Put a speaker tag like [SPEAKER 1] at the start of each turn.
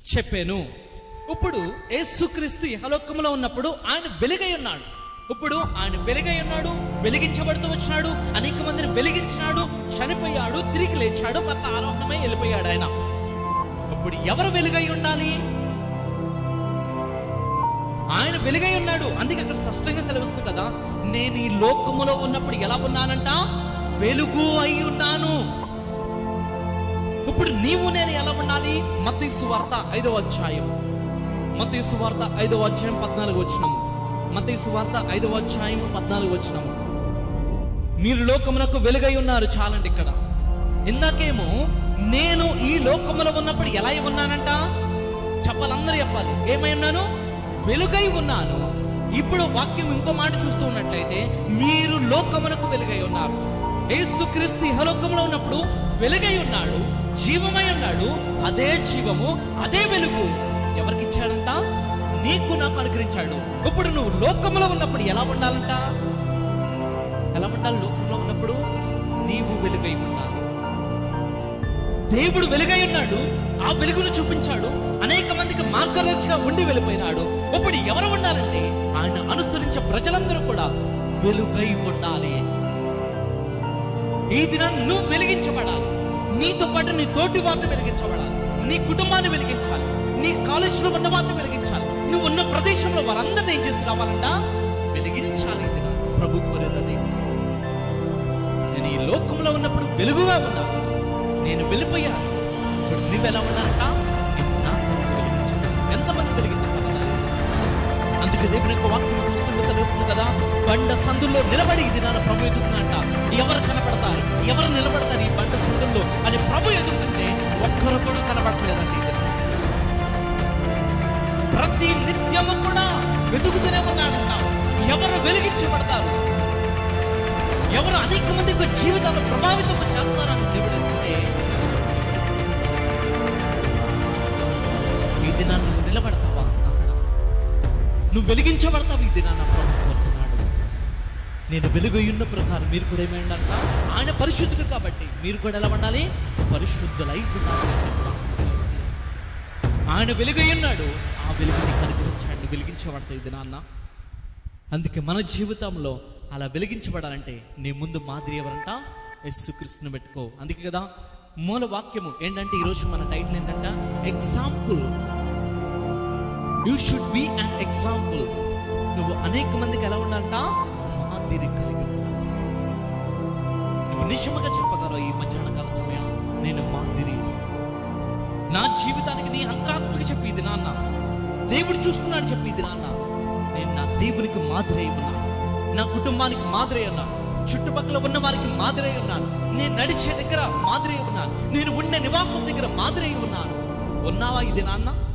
[SPEAKER 1] చెప్పాను ఇప్పుడు యేసుక్రీస్తు ఇహలోకములో ఉన్నప్పుడు ఆయన వెలుగై ఉన్నాడు ఇప్పుడు ఆయన వెలుగై ఉన్నాడు వెలిగించబడుతూ వచ్చినాడు అనేక మందిని వెలిగించినాడు చనిపోయాడు తిరిగి లేచాడు మళ్ళీ ఆరోహణమై వెళ్ళిపోయాడు ఆయన ఇప్పుడు ఎవరు వెలుగై ఉండాలి ఆయన వెలుగై ఉన్నాడు అందుకే అక్కడ స్పష్టంగా సెలవుస్తుంది కదా నేను ఈ లోకములో ఉన్నప్పుడు ఎలా ఉన్నానంట వెలుగు అయి ఉన్నాను ఇప్పుడు నీవు నేను ఎలా ఉండాలి మత్తయి సువార్త ఐదవ అధ్యాయం మత్తయి సువార్త ఐదవ అధ్యాయం పద్నాలుగు వచ్చినాము మత్తయి సువార్త ఐదవ అధ్యాయం పద్నాలుగు వచ్చినాము మీరు లోకమునకు వెలుగై ఉన్నారు చాలండి ఇక్కడ ఇందాకేమో నేను ఈ లోకములో ఉన్నప్పుడు ఎలా ఉన్నానంట చెప్పాలందరూ చెప్పాలి ఏమై ఉన్నాను వెలుగై ఉన్నాను ఇప్పుడు వాక్యం ఇంకో మాట చూస్తూ ఉన్నట్లయితే మీరు లోకమునకు వెలుగై ఉన్నారు యేసుక్రీస్తు ఇహలోకంలో ఉన్నప్పుడు వెలుగై ఉన్నాడు జీవమై ఉన్నాడు అదే జీవము అదే వెలుగు ఎవరికి ఇచ్చాడంట నీకు నాకు అనుగ్రహించాడు ఇప్పుడు నువ్వు లోకంలో ఉన్నప్పుడు ఎలా ఉండాలంట ఎలా ఉండాలి లోకంలో ఉన్నప్పుడు నీవు వెలుగై ఉండాలి దేవుడు వెలుగై ఉన్నాడు ఆ వెలుగును చూపించాడు అనేక మందికి మార్గదర్శిగా ఉండి వెళ్ళిపోయినాడు ఇప్పుడు ఎవరు ఉండాలంటే ఆయన అనుసరించే ప్రజలందరూ కూడా వెలుగై ఉండాలి ఈ దినాన్ని నువ్వు వెలిగించబడాలి నీతో పాటు నీ తోటి వారిని వెలిగించబడాలి నీ కుటుంబాన్ని వెలిగించాలి నీ కాలేజీలో ఉన్న వారిని వెలిగించాలి నువ్వు ఉన్న ప్రదేశంలో వారందరినీ ఏం చేస్తూ రావాలంట వెలిగించాలి ఈ దినాన్ని ప్రభు కోరేది నేను ఈ లోకంలో ఉన్నప్పుడు వెలుగుగా ఉన్నా నేను వెళ్ళిపోయాను ఇప్పుడు నువ్వు ఎలా ఉన్నానంట నేను నా కొరకు వెలిగించాను ఎంతమంది వెలిగించగలగాలి అందుకే దేవుని యొక్క వాక్యం సృష్టించి సెలవుస్తుంది కదా బండ సందుల్లో నిలబడి ఇది నాన్న ప్రభు ఎదుగుతున్నట ఎవరు కనపడతారు ఎవరు నిలబడతారు ఈ బండ సందుల్లో అని ప్రభు ఎదుగుతుంటే ఒక్కరు కూడా కనబడట్లేదండి ఇది ప్రతి నిత్యము కూడా వెతుకుతూనే ఉన్నాడంట ఎవరు వెలిగించబడతారు ఎవరు అనేక మంది యొక్క జీవితాలను ప్రభావితం చేస్తారని దేవుడు ఎత్తితే ఈ దినాన్ని నువ్వు నిలబడతావా అక్కడ నువ్వు వెలిగించబడతావు ఈ దినాన్ని ప్రభు కోరుతున్నాడు నేను వెలుగయున్న ప్రకారం మీరు కూడా ఏమైందంట ఆయన పరిశుద్ధుడు కాబట్టి మీరు కూడా ఎలా ఉండాలి పరిశుద్ధులై ఉండాలి అని చెప్పి వాక్యం సెలవిస్తుంది. ఆయన వెలుగై ఉన్నాడు ఆ వెలుగుని కనుగరించాడు వెలిగించబడతాయి ఈ దినాన్న అందుకే మన జీవితంలో అలా వెలిగించబడాలంటే నీ ముందు మాదిరి ఎవరంట యేసుక్రీస్తుని పెట్టుకో అందుకే కదా మూల వాక్యము ఏంటంటే ఈరోజు మన టైటిల్ ఏంటంట example you should be an example నువ్వు అనేక మందికి ఎలా ఉండాలంట మాదిరి కలిగి ఉండాలి నువ్వు నిజముగా చెప్పగలవు ఈ మధ్యాహ్న కాల సమయం నేను మాదిరి నా జీవితానికి నీ అంతరాత్మకి చెప్పి ఇది నాన్న దేవుడు చూస్తున్నాడు చెప్పి ఇది నాన్న నేను నా దేవునికి మాదిరి అయి ఉన్నాను నా కుటుంబానికి మాదిరి అయి ఉన్నాను చుట్టుపక్కల ఉన్న వారికి మాదిరి అయి ఉన్నాను నేను నడిచే దగ్గర మాదిరి అయి ఉన్నాను నేను ఉండే నివాసం దగ్గర మాదిరి అయి ఉన్నాను ఉన్నావా ఇది నాన్న